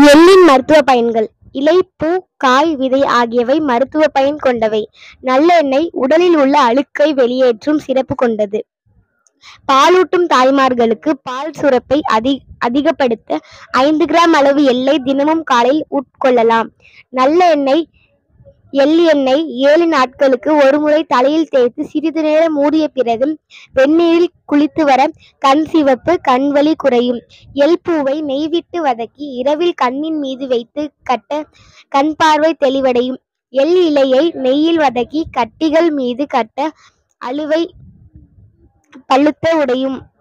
எள்ளின் மருத்துவ பயன்கள் இலை பூ காய் விதை ஆகியவை மருத்துவ பயன் கொண்டவை நல்லெண்ணெய் உடலில் உள்ள அழுக்கை வெளியேற்றும் சிறப்பு கொண்டது பாலூட்டும் தாய்மார்களுக்கு பால் சுரப்பை அதி அதிகப்படுத்த ஐந்து கிராம் அளவு எள்ளை தினமும் காலையில் உட்கொள்ளலாம் நல்ல எண்ணெய் எள் எண்ணெய் ஏழு நாட்களுக்கு ஒருமுறை தலையில் தேய்த்து சிறிது நேரம் மூடிய பிறகு வெந்நீரில் குளித்து வர கண் சிவப்பு கண் வலி குறையும் எள் பூவை நெய் விட்டு வதக்கி இரவில் கண்ணின் மீது வைத்து கட்ட கண் பார்வை தெளிவடையும் எள் இலையை நெய்யில் வதக்கி கட்டிகள் மீது கட்ட அழுவை பழுத்த உடையும்